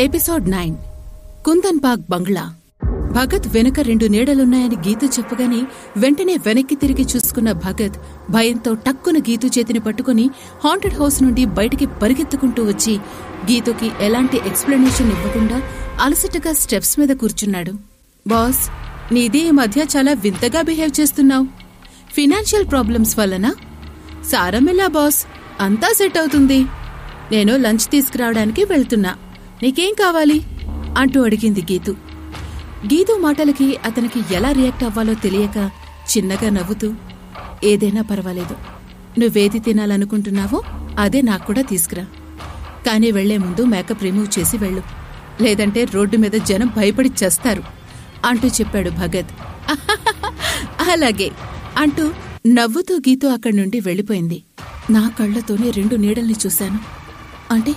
episode nine Kundan Bagh బంగ్లా భగత్ వెనుక రెండు నీడలున్నాయని గీతు చెప్పగానే వెంటనే వెనక్కి తిరిగి చూసుకున్న భగత్ భయంతో టక్కున గీతు చేతిని పట్టుకుని హాంటెడ్ హౌస్ నుండి బయటికి పరిగెత్తుకుంటూ వచ్చి గీతుకి ఎలాంటి ఎక్స్ప్లెనేషన్ ఇవ్వకుండా అలసటగా స్టెప్స్ మీద కూర్చున్నాడు బాస్ నీది ఈ మధ్య చాలా వింతగా బిహేవ్ చేస్తున్నావు ఫినాన్షియల్ ప్రాబ్లమ్స్ వల్లనా సారమిల్లా బాస్ అంతా సెట్ అవుతుంది నేను లంచ్ తీసుకురావడానికి వెళ్తున్నా నీకేం కావాలి అంటూ అడిగింది గీతు గీతు మాటలకి అతనికి ఎలా రియాక్ట్ అవ్వాలో తెలియక చిన్నగా నవ్వుతూ ఏదైనా పర్వాలేదు నువ్వేది తినాలనుకుంటున్నావో అదే నాకు కూడా తీసుకురా కానీ వెళ్లే ముందు మేకప్ రిమూవ్ చేసి వెళ్ళు లేదంటే రోడ్డు మీద జనం భయపడి చేస్తారు అంటూ చెప్పాడు భగత్ అలాగే అంటూ నవ్వుతూ గీతు అక్కడి నుండి వెళ్ళిపోయింది నా కళ్ళతోనే రెండు నీడల్ని చూశాను అంటే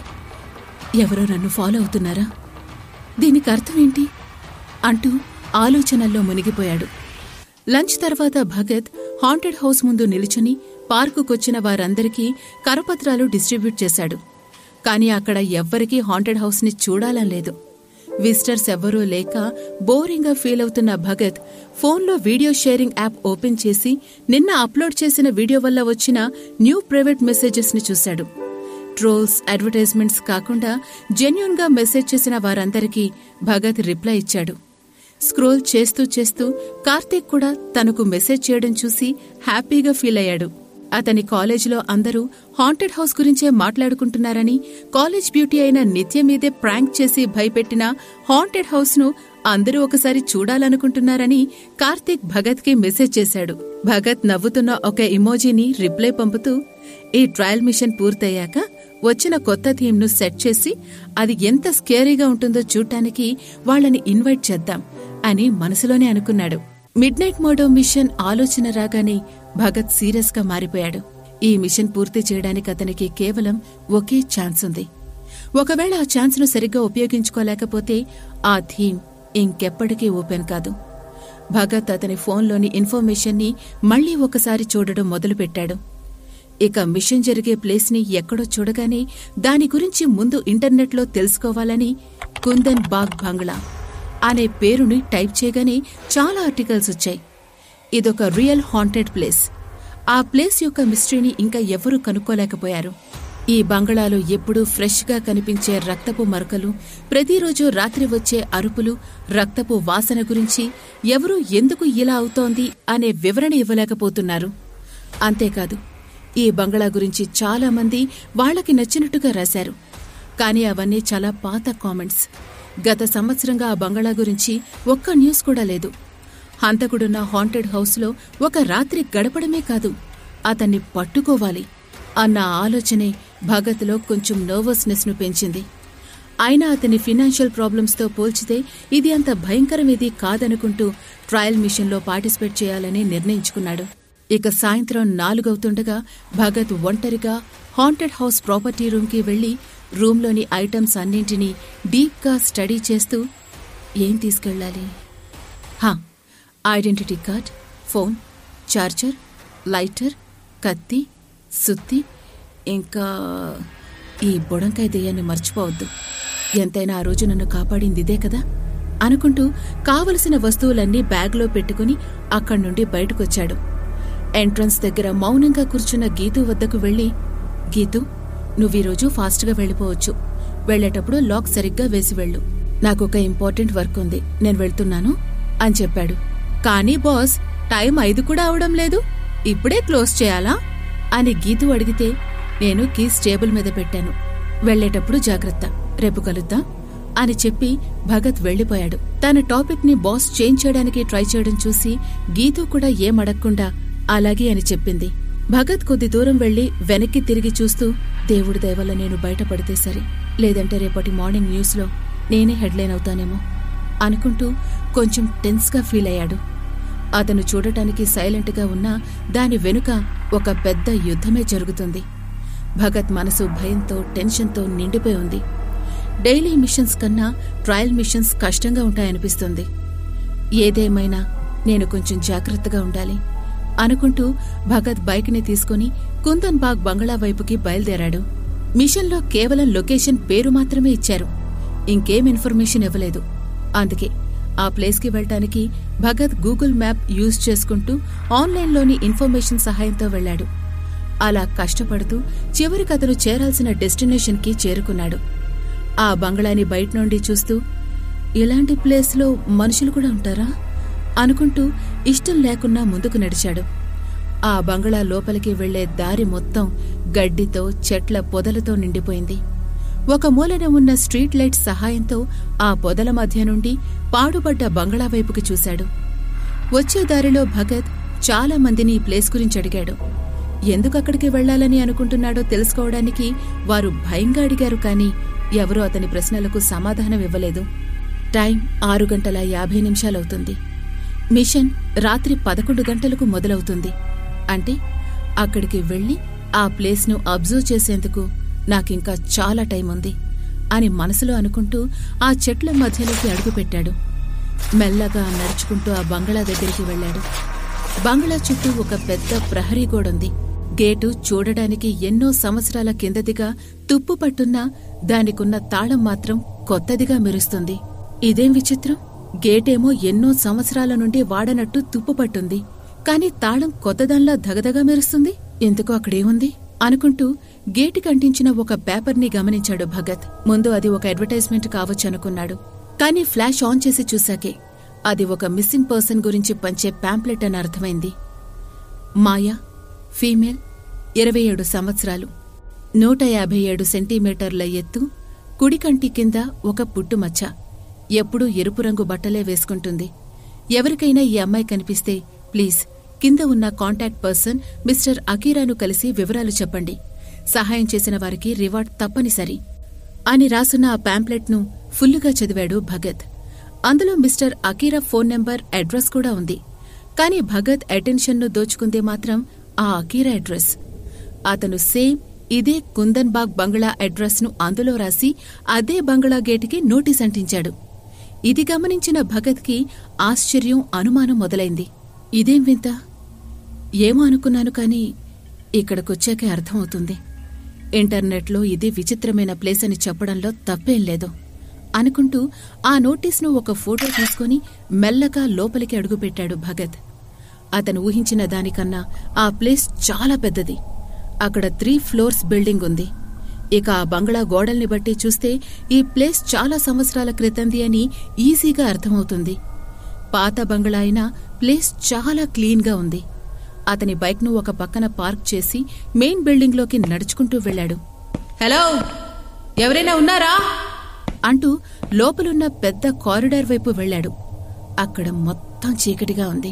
ఎవరో నన్ను ఫాలో అవుతున్నారా దీనికి అర్థం ఏంటి అంటూ ఆలోచనల్లో మునిగిపోయాడు లంచ్ తర్వాత భగత్ హాంటెడ్ హౌస్ ముందు నిలుచుని పార్కుకొచ్చిన వారందరికీ కరపత్రాలు డిస్ట్రిబ్యూట్ చేశాడు కాని అక్కడ ఎవ్వరికీ హాంటెడ్ హౌస్ని చూడాలని లేదు విజిటర్స్ ఎవ్వరూ లేక బోరింగ్గా ఫీల్ అవుతున్న భగత్ ఫోన్లో వీడియో షేరింగ్ యాప్ ఓపెన్ చేసి నిన్న అప్లోడ్ చేసిన వీడియో వల్ల వచ్చిన న్యూ ప్రైవేట్ మెసేజెస్ని చూశాడు ట్రోల్స్ అడ్వర్టైజ్మెంట్స్ కాకుండా జెన్యున్ గా మెసేజ్ చేసిన వారందరికీ భగత్ రిప్లై ఇచ్చాడు స్క్రోల్ చేస్తూ చేస్తూ కార్తీక్ కూడా తనకు మెసేజ్ చేయడం చూసి హ్యాపీగా ఫీల్ అయ్యాడు అతని కాలేజీలో అందరూ హాంటెడ్ హౌస్ గురించే మాట్లాడుకుంటున్నారని కాలేజ్ బ్యూటీ అయిన నిత్య మీదే ప్రాంక్ చేసి భయపెట్టిన హాంటెడ్ హౌస్ ను అందరూ ఒకసారి చూడాలనుకుంటున్నారని కార్తీక్ భగత్ కి మెసేజ్ చేశాడు భగత్ నవ్వుతున్న ఒక ఇమోజీని రిప్లై పంపుతూ ఈ ట్రయల్ మిషన్ పూర్తయ్యాక వచ్చిన కొత్త థీమ్ ను సెట్ చేసి అది ఎంత స్కేరీగా ఉంటుందో చూడటానికి వాళ్ళని ఇన్వైట్ చేద్దాం అని మనసులోనే అనుకున్నాడు మిడ్ నైట్ మోడో మిషన్ ఆలోచన రాగానే భగత్ సీరియస్ గా మారిపోయాడు ఈ మిషన్ పూర్తి చేయడానికి అతనికి కేవలం ఒకే ఛాన్స్ ఉంది ఒకవేళ ఆ ఛాన్స్ ను సరిగ్గా ఉపయోగించుకోలేకపోతే ఆ థీమ్ ఇంకెప్పటికీ ఓపెన్ కాదు భగత్ అతని ఫోన్లోని ఇన్ఫర్మేషన్ ని మళ్లీ ఒకసారి చూడడం మొదలుపెట్టాడు ఇక మిషన్ జరిగే ప్లేస్ ని ఎక్కడో చూడగానే దాని గురించి ముందు ఇంటర్నెట్లో తెలుసుకోవాలని కుందన్ బాగ్ బంగ్లా అనే పేరుని టైప్ చేయగానే చాలా ఆర్టికల్స్ వచ్చాయి ఇదొక రియల్ హాంటెడ్ ప్లేస్ ఆ ప్లేస్ యొక్క మిస్టరీని ఇంకా ఎవరూ కనుక్కోలేకపోయారు ఈ బంగళాలో ఎప్పుడూ ఫ్రెష్గా కనిపించే రక్తపు మరకలు ప్రతిరోజు రాత్రి వచ్చే అరుపులు రక్తపు వాసన గురించి ఎవరూ ఎందుకు ఇలా అవుతోంది అనే వివరణ ఇవ్వలేకపోతున్నారు అంతేకాదు ఈ బంగళా గురించి చాలా మంది వాళ్ళకి నచ్చినట్టుగా రాశారు కానీ అవన్నీ చాలా పాత కామెంట్స్ గత సంవత్సరంగా ఆ బంగళా గురించి ఒక్క న్యూస్ కూడా లేదు హంతకుడున్న హాంటెడ్ హౌస్లో ఒక రాత్రి గడపడమే కాదు అతన్ని పట్టుకోవాలి అన్న ఆలోచనే భగత్లో కొంచెం నర్వస్నెస్ను పెంచింది అయినా అతని ఫినాన్షియల్ ప్రాబ్లమ్స్తో పోల్చితే ఇది అంత భయంకరమేది కాదనుకుంటూ ట్రయల్ మిషన్లో పార్టిసిపేట్ చేయాలని నిర్ణయించుకున్నాడు ఇక సాయంత్రం నాలుగవుతుండగా భగత్ ఒంటరిగా హాంటెడ్ హౌస్ ప్రాపర్టీ రూమ్కి వెళ్లి రూమ్లోని ఐటమ్స్ అన్నింటినీ డీప్గా స్టడీ చేస్తూ ఏం తీసుకెళ్ళాలి హా identity card phone charger lighter కత్తి సుత్తి ఇంకా ఈ బుడంకాయ దెయ్యాన్ని మర్చిపోవద్దు ఎంతైనా ఆ రోజు నన్ను కాపాడింది ఇదే కదా అనుకుంటూ కావలసిన వస్తువులన్నీ బ్యాగ్లో పెట్టుకుని అక్కడి నుండి బయటకొచ్చాడు ఎంట్రన్స్ దగ్గర మౌనంగా కూర్చున్న గీతు వద్దకు వెళ్లి గీతు నువ్వీరోజు ఫాస్ట్గా వెళ్ళిపోవచ్చు వెళ్లేటప్పుడు లాక్ సరిగ్గా వేసి వెళ్ళు నాకొక ఇంపార్టెంట్ వర్క్ ఉంది నేను వెళ్తున్నాను అని చెప్పాడు కానీ బాస్ టైం ఐదు కూడా అవడం లేదు ఇప్పుడే క్లోజ్ చేయాలా అని గీతు అడిగితే నేను కీస్ టేబుల్ మీద పెట్టాను వెళ్లేటప్పుడు జాగ్రత్త రేపు కలుద్దాం అని చెప్పి భగత్ వెళ్లిపోయాడు తన టాపిక్ ని బాస్ చేంజ్ చేయడానికి ట్రై చేయడం చూసి గీతు కూడా ఏం అడగకుండా అలాగే అని చెప్పింది భగత్ కొద్ది దూరం వెళ్లి వెనక్కి తిరిగి చూస్తూ దేవుడి దయవల్ల నేను బయటపడితే సరి లేదంటే రేపటి మార్నింగ్ న్యూస్లో నేనే హెడ్లైన్ అవుతానేమో అనుకుంటూ కొంచెం టెన్స్గా ఫీల్ అయ్యాడు అతను చూడటానికి సైలెంట్గా ఉన్నా దాని వెనుక ఒక పెద్ద యుద్ధమే జరుగుతుంది భగత్ మనసు భయంతో టెన్షన్తో నిండిపోయి ఉంది డైలీ మిషన్స్ కన్నా ట్రయల్ మిషన్స్ కష్టంగా ఉంటాయనిపిస్తుంది ఏదేమైనా నేను కొంచెం జాగ్రత్తగా ఉండాలి అనుకుంటూ భగత్ బైక్ని తీసుకుని కుందన్ బాగ్ బంగళా వైపుకి బయలుదేరాడు మిషన్లో కేవలం లొకేషన్ పేరు మాత్రమే ఇచ్చారు ఇంకేం ఇన్ఫర్మేషన్ ఇవ్వలేదు అందుకే ఆ ప్లేస్కి వెళ్ళటానికి భగత్ గూగుల్ మ్యాప్ యూజ్ చేసుకుంటూ ఆన్లైన్లోని ఇన్ఫర్మేషన్ సహాయంతో వెళ్ళాడు అలా కష్టపడుతూ చివరికి అతను చేరాల్సిన డెస్టినేషన్కి చేరుకున్నాడు ఆ బంగ్లాని బయట నుండి చూస్తూ ఇలాంటి ప్లేస్లో మనుషులు కూడా ఉంటారా అనుకుంటూ ఇష్టం లేకున్నా ముందుకు నడిచాడు ఆ బంగ్లా లోపలికి వెళ్లే దారి మొత్తం గడ్డితో చెట్ల పొదలతో నిండిపోయింది ఒక మూలన ఉన్న స్ట్రీట్ లైట్ సహాయంతో ఆ పొదల మధ్య నుండి పాడుపడ్డ బంగ్లా వైపుకి చూశాడు వచ్చే దారిలో భగత్ చాలా మందిని ఈ ప్లేస్ గురించి అడిగాడు ఎందుకు అక్కడికి వెళ్లాలని అనుకుంటున్నాడో తెలుసుకోవడానికి వారు భయంగా అడిగారు కాని ఎవరూ అతని ప్రశ్నలకు సమాధానం ఇవ్వలేదు టైం ఆరు గంటల యాభై నిమిషాలవుతుంది మిషన్ రాత్రి పదకొండు గంటలకు మొదలవుతుంది అంటే అక్కడికి వెళ్లి ఆ ప్లేస్ను అబ్జర్వ్ చేసేందుకు నాకింకా చాలా టైం ఉంది అని మనసులో అనుకుంటూ ఆ చెట్ల మధ్యలోకి అడుగుపెట్టాడు మెల్లగా నడుచుకుంటూ ఆ బంగ్లా దగ్గరికి వెళ్ళాడు బంగ్లా చుట్టూ ఒక పెద్ద ప్రహరీ గోడుంది గేటు చూడడానికి ఎన్నో సంవత్సరాల కిందదిగా తుప్పు పట్టున్నా దానికున్న తాళం మాత్రం కొత్తదిగా మెరుస్తుంది ఇదేం విచిత్రం గేటేమో ఎన్నో సంవత్సరాల నుండి వాడనట్టు తుప్పు పట్టుంది కాని తాళం కొత్తదాన్లా ధగధగా మెరుస్తుంది ఎందుకు అక్కడేముంది అనుకుంటూ గేటుకి అంటించిన ఒక పేపర్ని గమనించాడు భగత్ ముందు అది ఒక అడ్వర్టైజ్మెంట్ కావచ్చనుకున్నాడు కాని ఫ్లాష్ ఆన్ చేసి చూశాకే అది ఒక మిస్సింగ్ పర్సన్ గురించి పంచే ప్యాంప్లెట్ అని అర్థమైంది మాయా ఫీమేల్ ఇరవై ఏడు సంవత్సరాలు నూట యాభై ఏడు సెంటీమీటర్ల ఎత్తు కుడి కంటి కింద ఒక పుట్టుమచ్చ ఎప్పుడూ ఎరుపు రంగు బట్టలే వేసుకుంటుంది ఎవరికైనా ఈ అమ్మాయి కనిపిస్తే ప్లీజ్ కింద ఉన్న కాంటాక్ట్ పర్సన్ మిస్టర్ అకీరాను కలిసి వివరాలు చెప్పండి సహాయం చేసిన వారికి రివార్డ్ తప్పనిసరి అని రాసున్న ఆ ప్యాంప్లెట్ను ఫుల్లుగా చదివాడు భగత్ అందులో mister Akira phone number address కూడా ఉంది కాని భగత్ అటెన్షన్ను దోచుకుందే మాత్రం ఆ అకీరా అడ్రస్ అతను సేమ్ ఇదే కుందన్బాగ్ బంగ్లా అడ్రస్ను అందులో రాసి అదే బంగ్లా గేటుకి నోటీస్ అంటించాడు ఇది గమనించిన భగత్కి ఆశ్చర్యం అనుమానం మొదలైంది ఇదేం వింత ఏమో అనుకున్నాను కాని ఇక్కడికొచ్చాకే అర్థమవుతుంది ఇంటర్నెట్లో ఇది విచిత్రమైన ప్లేస్ అని చెప్పడంలో తప్పేం లేదు అనుకుంటూ ఆ నోటీస్ను ఒక ఫోటో తీసుకుని మెల్లగా లోపలికి అడుగుపెట్టాడు భగత్ అతను ఊహించిన దానికన్నా ఆ ప్లేస్ చాలా పెద్దది అక్కడ త్రీ ఫ్లోర్స్ బిల్డింగ్ ఉంది ఇక ఆ బంగ్లా గోడల్ని బట్టి చూస్తే ఈ ప్లేస్ చాలా సంవత్సరాల క్రితంది అని ఈజీగా అర్థమవుతుంది పాత బంగ్లా అయినా ప్లేస్ చాలా క్లీన్గా ఉంది అతని బైక్ను ఒక పక్కన పార్క్ చేసి మెయిన్ బిల్డింగ్లోకి నడుచుకుంటూ వెళ్ళాడు హలో ఎవరైనా ఉన్నారా అంటూ లోపలున్న పెద్ద కారిడార్ వైపు వెళ్ళాడు అక్కడ మొత్తం చీకటిగా ఉంది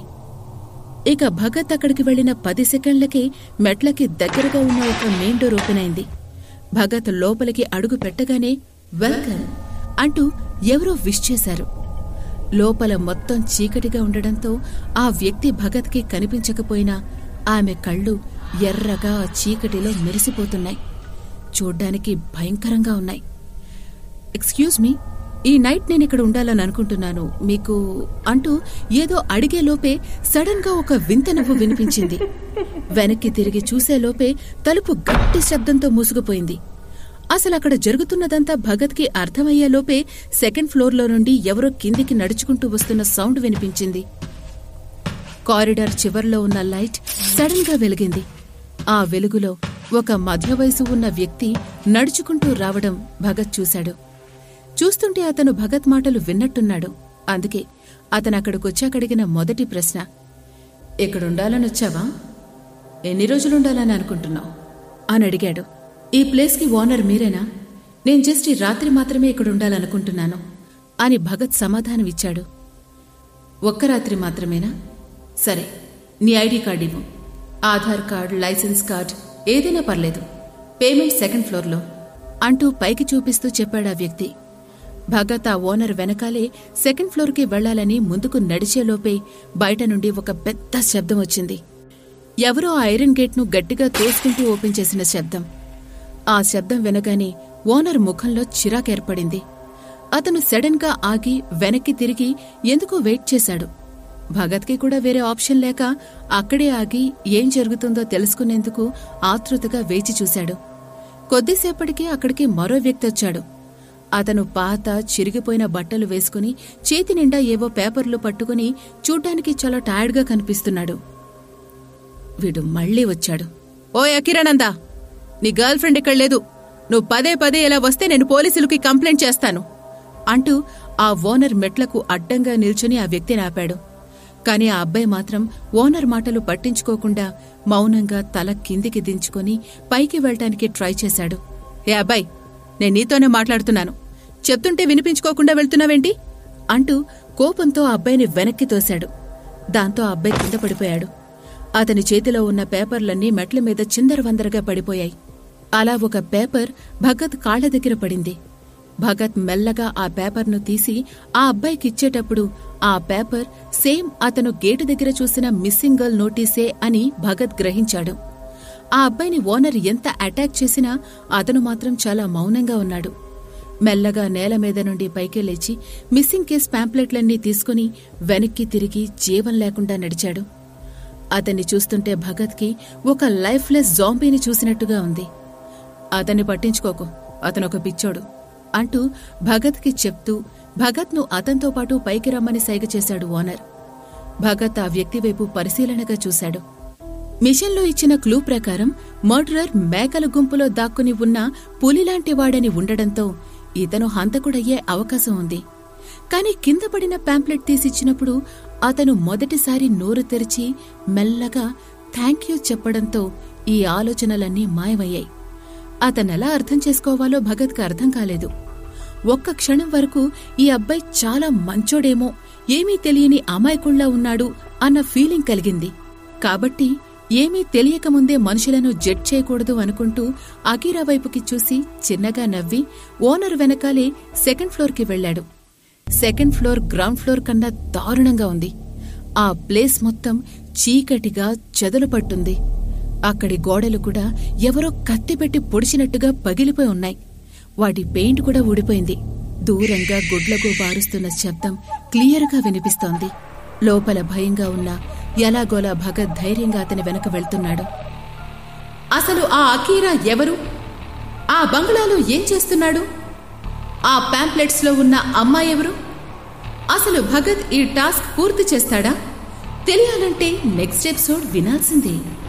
ఇక భగత్ అక్కడికి వెళ్లిన పది సెకండ్లకే మెట్లకి దగ్గరగా ఉన్న ఒక మెయిన్ డోర్ ఓపెన్ అయింది భగత్ లోపలికి అడుగు పెట్టగానే వెల్కమ్ అంటూ ఎవరో విష్ చేశారు లోపల మొత్తం చీకటిగా ఉండడంతో ఆ వ్యక్తి భగత్కి కనిపించకపోయినా ఆమె కళ్ళు ఎర్రగా ఆ చీకటిలో మెరిసిపోతున్నాయి చూడ్డానికి భయంకరంగా ఉన్నాయి ఎక్స్క్యూజ్ మీ ఈ నైట్ నేను ఇక్కడ ఉండాలని అనుకుంటున్నాను మీకు అంటూ ఏదో అడిగే లోపే సడన్ గా ఒక వింత నవ్వు వినిపించింది వెనక్కి తిరిగి చూసే లోపే తలుపు గట్టి శబ్దంతో మూసుకుపోయింది అసలు అక్కడ జరుగుతున్నదంతా భగత్కి అర్థమయ్యే లోపే సెకండ్ ఫ్లోర్లో నుండి ఎవరో కిందికి నడుచుకుంటూ వస్తున్న సౌండ్ వినిపించింది కారిడార్ చివర్లో ఉన్న లైట్ సడన్ గా వెలిగింది ఆ వెలుగులో ఒక మధ్య వయసు ఉన్న వ్యక్తి నడుచుకుంటూ రావడం భగత్ చూశాడు చూస్తుంటే అతను భగత్ మాటలు విన్నట్టున్నాడు అందుకే అతను అక్కడికొచ్చాకడిగిన మొదటి ప్రశ్న ఇక్కడుండాలనొచ్చావా ఎన్ని రోజులుండాలని అనుకుంటున్నావు అని అడిగాడు ఈ ప్లేస్కి ఓనర్ మీరేనా నేను జస్ట్ ఈ రాత్రి మాత్రమే ఇక్కడ ఉండాలనుకుంటున్నాను అని భగత్ సమాధానమిచ్చాడు ఒక్క రాత్రి మాత్రమేనా సరే నీ ఐడి కార్డ్ ఇవ్వు ఆధార్ కార్డ్ లైసెన్స్ కార్డ్ ఏదైనా పర్లేదు పేమెంట్ సెకండ్ ఫ్లోర్లో అంటూ పైకి చూపిస్తూ చెప్పాడు ఆ వ్యక్తి భగత్ ఆ ఓనర్ వెనకాలే సెకండ్ ఫ్లోర్కి వెళ్లాలని ముందుకు నడిచేలోపే బయట నుండి ఒక పెద్ద శబ్దం వచ్చింది ఎవరో ఆ ఐరన్ గేట్ను గట్టిగా తోసుకుంటూ ఓపెన్ చేసిన శబ్దం ఆ శబ్దం వినగానే ఓనర్ ముఖంలో చిరాకేర్పడింది అతను సడన్ గా ఆగి వెనక్కి తిరిగి ఎందుకో వెయిట్ చేశాడు భగత్కి కూడా వేరే ఆప్షన్ లేక అక్కడే ఆగి ఏం జరుగుతుందో తెలుసుకునేందుకు ఆతృతగా వేచి చూశాడు కొద్దిసేపటికి అక్కడికి మరో వ్యక్తి వచ్చాడు అతను పాత చిరిగిపోయిన బట్టలు వేసుకుని చేతి నిండా ఏవో పేపర్లు పట్టుకుని చూడ్డానికి చాలా టైర్డ్గా కనిపిస్తున్నాడు వీడు మళ్ళీ వచ్చాడు ఓ అకిరానందా నీ గర్ల్ ఫ్రెండ్ ఇక్కడ లేదు నువ్వు పదే పదే ఇలా వస్తే నేను పోలీసులకి కంప్లైంట్ చేస్తాను అంటూ ఆ ఓనర్ మెట్లకు అడ్డంగా నిల్చుని ఆ వ్యక్తిని ఆపాడు కాని ఆ అబ్బాయి మాత్రం ఓనర్ మాటలు పట్టించుకోకుండా మౌనంగా తల కిందికి దించుకొని పైకి వెళ్ళటానికి ట్రై చేశాడు ఏ అబ్బాయి నేను నీతోనే మాట్లాడుతున్నాను చెప్తుంటే వినిపించుకోకుండా వెళ్తున్నావేంటి అంటూ కోపంతో ఆ అబ్బాయిని వెనక్కి తోశాడు దాంతో ఆ అబ్బాయి కింద పడిపోయాడు అతని చేతిలో ఉన్న పేపర్లన్నీ మెట్ల మీద చిందరవందరగా పడిపోయాయి అలా ఒక పేపర్ భగత్ కాళ్ల దగ్గర పడింది భగత్ మెల్లగా ఆ పేపర్ను తీసి ఆ అబ్బాయికిచ్చేటప్పుడు ఆ పేపర్ సేమ్ అతను గేటు దగ్గర చూసిన మిస్సింగ్ గర్ల్ నోటీసే అని భగత్ గ్రహించాడు ఆ అబ్బాయిని ఓనర్ ఎంత అటాక్ చేసినా అతను మాత్రం చాలా మౌనంగా ఉన్నాడు మెల్లగా నేల మీద నుండి పైకి లేచి మిస్సింగ్ కేస్ ప్యాంప్లెట్లన్నీ తీసుకుని వెనక్కి తిరిగి జీవం లేకుండా నడిచాడు అతన్ని చూస్తుంటే భగత్కి ఒక లైఫ్లెస్ జాంబీని చూసినట్టుగా ఉంది అతన్ని పట్టించుకోకు అతనొక పిచ్చోడు అంటూ భగత్కి చెప్తూ భగత్ను అతనితో పాటు పైకి రమ్మని సైగ చేశాడు ఓనర్ భగత్ ఆ వ్యక్తి వైపు పరిశీలనగా చూశాడు మిషన్లో ఇచ్చిన క్లూ ప్రకారం మర్డరర్ మేకల గుంపులో దాక్కుని ఉన్న పులిలాంటి వాడని ఉండడంతో ఇతను హంతకుడయ్యే అవకాశం ఉంది కాని కింద పడిన ప్యాంప్లెట్ తీసిచ్చినప్పుడు అతను మొదటిసారి నోరు తెరిచి మెల్లగా థ్యాంక్ యూ చెప్పడంతో ఈ ఆలోచనలన్నీ మాయమయ్యాయి అతనెలా అర్థం చేసుకోవాలో భగత్కి అర్థం కాలేదు ఒక్క క్షణం వరకు ఈ అబ్బాయి చాలా మంచోడేమో ఏమీ తెలియని అమాయకుళ్లా ఉన్నాడు అన్న ఫీలింగ్ కలిగింది కాబట్టి ఏమీ తెలియకముందే మనుషులను జడ్జ్ చేయకూడదు అనుకుంటూ అకీరా వైపుకి చూసి చిన్నగా నవ్వి ఓనర్ వెనకాలే సెకండ్ ఫ్లోర్కి వెళ్ళాడు సెకండ్ ఫ్లోర్ గ్రౌండ్ ఫ్లోర్ కన్నా దారుణంగా ఉంది ఆ ప్లేస్ మొత్తం చీకటిగా చెదలు పట్టుంది అక్కడి గోడలు కూడా ఎవరో కత్తిపెట్టి పొడిచినట్టుగా పగిలిపోయి ఉన్నాయి వాటి పెయింట్ కూడా ఊడిపోయింది దూరంగా గుడ్లకు బారుస్తున్న శబ్దం క్లియర్గా వినిపిస్తోంది లోపల భయంగా ఉన్న ఎలాగోలా భగత్ ధైర్యంగా అతని వెనక వెళ్తున్నాడు అసలు ఆ అకీరా ఎవరు ఆ బంగ్లాలో ఏం చేస్తున్నాడు ఆ ప్యాంప్లెట్స్లో ఉన్న అమ్మాయి ఎవరు అసలు భగత్ ఈ టాస్క్ పూర్తి చేస్తాడా తెలియాలంటే నెక్స్ట్ ఎపిసోడ్ వినాల్సిందే